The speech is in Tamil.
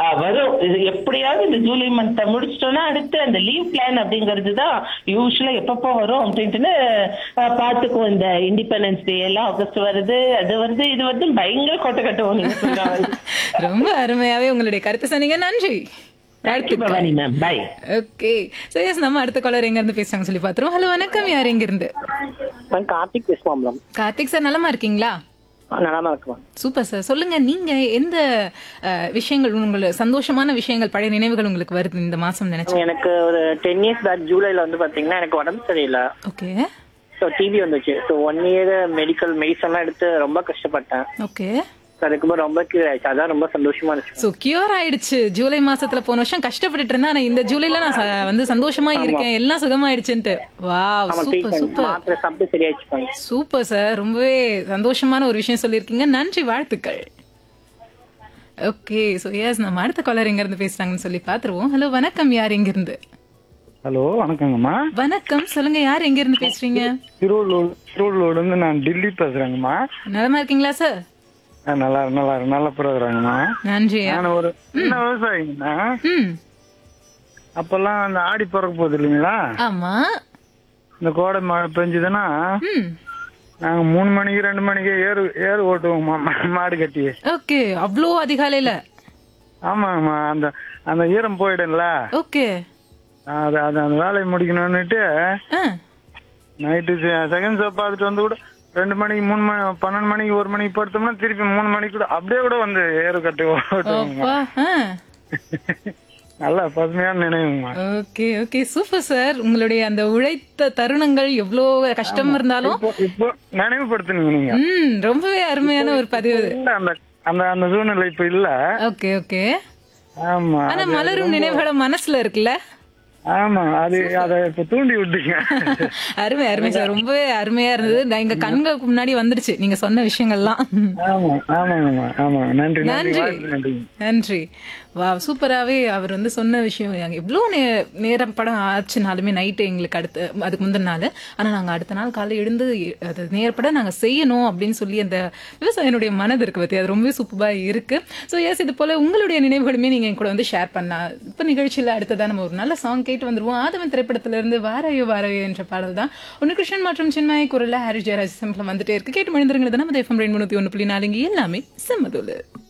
வரும் இது எப்படியாவது இந்த ஜூலை மந்த்தை முடிச்சிட்டோம்னா அடுத்து அந்த லீவ் பிளான் அப்படிங்கிறது தான் யூஸ்வலா எப்பப்போ வரும் அப்படின்ட்டுன்னு ஆஹ், பாத்துக்குவோம் இந்த இண்டிபெண்டன்ஸ் டே எல்லாம் ஆகஸ்ட் வருது அது வருது இது வருது பயங்கர கொட்டை கட்டுவோம் நீங்க சொல்ற மாதிரி. ரொம்ப அருமையாவே உங்களுடைய கருத்து சொன்னீங்க நன்றி Thank you, Bhavani ma'am bye okay so yes நம்ம அடுத்த காலர் எங்க இருந்து பேசுறாங்க சொல்லி பாத்துருவோம் ஹலோ வணக்கம் யார் எங்க இருந்து நான் கார்த்திக் பேசுவான் மேம் கார்த்திக் சார் நலமா இருக்கீங்களா நலமா இருக்கு மேம் சூப்பர் சார் சொல்லுங்க நீங்க எந்த அஹ், விஷயங்கள் உங்களுக்கு சந்தோஷமான விஷயங்கள் பழைய நினைவுகள் உங்களுக்கு வருது இந்த மாசம் நினைச்சு எனக்கு ஒரு டென் இயர்ஸ் பேக் ஜூலைல வந்து பாத்தீங்கன்னா எனக்கு உடம்பு சரியில்லை ஓகே ஸோ டிபி வந்துச்சு ஸோ ஒன் இயர் மெடிக்கல் மெடிசன்லாம் எடுத்து ரொம்ப கஷ்டப்பட்டேன் ஓகே So அதுக்கப்புறம் ரொம்ப கியூர் ஆயிடுச்சு அதான் ரொம்ப சந்தோஷமா இருந்துச்சு சோ கியூர் ஆயிடுச்சு ஜூலை மாசத்துல போன வருஷம் கஷ்டப்பட்டுட்டு இருந்தேன் ஆனா இந்த ஜூலைல நான் ச- வந்து சந்தோஷமா இருக்கேன் எல்லாம் சுகமாயிடுச்சுன்ட்டு வாவ் ஆமா சூப்பர் ட்ரீட்மெண்ட் சூப்பர் மாத்திரை சாப்பிட்டு சரியாயிடுச்சு மேம் சூப்பர் சார் ரொம்பவே சந்தோஷமான ஒரு விஷயம் சொல்லியிருக்கீங்க நன்றி வாழ்த்துக்கள் ஓகே ஸோ எஸ் நம்ம அடுத்த காலர் எங்க இருந்து பேசுறாங்கன்னு சொல்லி பாத்துருவோம் ஹலோ வணக்கம் யார் எங்க இருந்து ஹலோ வணக்கங்கம்மா வணக்கம் சொல்லுங்க யார் எங்க இருந்து பேசுறீங்க திருவள்ளூர் திருவள்ளூர்ல இருந்து நான் டெல்லி பேசுறேங்கம்மா நலமா இருக்கீங்களா சார் ஆ, நல்லா நல்லா நல்லா பிறகுறாங்கம்மா நன்றி நான் ஒரு சின்ன விவசாயிங்கண்ணா ம் அப்பெல்லாம் அந்த ஆடி பிறக்க போகுது இல்லைங்களா ஆமா இந்த கோடை மழை பெஞ்சுதுன்னா ம் நாங்க மூணு மணிக்கு ரெண்டு மணிக்கு ஏறு ஏறு ஓட்டுவோம்மா மா- மாடு கட்டி ஓகே அவ்வளோ அதிகாலையில ஆமாங்கம்மா அந்த அந்த ஈரம் போயிடும்ல ஓகே அது அது அந்த வேலையை முடிக்கணும்னுட்டு ஆ நைட்டு செகண்ட் ஷோ பார்த்துட்டு வந்து கூட ரெண்டு மணிக்கு மூணு மணி பன்னெண்டு மணிக்கு ஒரு மணிக்கு படுத்தோம்னா திருப்பி மூணு மணிக்கு கூட அப்படியே கூட வந்து ஏறு கட்டி ஓட்டுவோங்கம்மா அப்பா ஆ நல்ல பசுமையான நினைவுங்கம்மா ஓகே ஓகே சூப்பர் சார் உங்களுடைய அந்த உழைத்த தருணங்கள் எவ்வளோ கஷ்டம் இருந்தாலும் இப்போ இப்போ நினைவுபடுத்துனீங்க நீங்க ம் ரொம்பவே அருமையான ஒரு பதிவு இது. இல்ல அந்த அந்த அந்த சூழ்நிலை இப்ப இல்ல ஓகே ஓகே ஆமா ஆனா மலரும் நினைவுகள் மனசுல இருக்குல்ல ஆமா அது அத இப்ப தூண்டி விட்டீங்க அருமை அருமை சார் ரொம்பவே அருமையா இருந்தது நான் எங்க கண்களுக்கு முன்னாடி வந்துடுச்சு நீங்க சொன்ன விஷயங்கள்லாம் ஆமா ஆமாங்கம்மா ஆமா நன்றி நன்றி நன்றி வாழ்த்து நன்றி நன்றி வா சூப்பராகவே அவர் வந்து சொன்ன விஷயம் நாங்கள் எவ்வளோ நே நேரம் படம் ஆச்சுனாலுமே நைட்டு எங்களுக்கு அடுத்த அதுக்கு முந்தின நாள் ஆனால் நாங்கள் அடுத்த நாள் காலை எழுந்து அது நேரப்பட நாங்கள் செய்யணும் அப்படின்னு சொல்லி அந்த விவசாயினுடைய மனது இருக்கு பற்றி அது ரொம்பவே சூப்பராக இருக்கு ஸோ எஸ் இது போல் உங்களுடைய நினைவுகளுமே நீங்கள் என் கூட வந்து ஷேர் பண்ணலாம் இப்போ நிகழ்ச்சியில் அடுத்ததாக நம்ம ஒரு நல்ல சாங் கேட்டு வந்துருவோம் ஆதவன் திரைப்படத்திலிருந்து வாராயோ வாராயோ என்ற பாடல் தான் ஒன்று கிருஷ்ணன் மற்றும் சின்மய குரலில் ஹாரி ஜெயராஜ் சிம்பிள் வந்துட்டே இருக்கு கேட்டு மனிதர்கள் நம்ம எஃப்எம் ரெண்டு முந்நூற்றி ஒன்று புள்ளி நாலுங்க எல்லாமே செம்மதோலு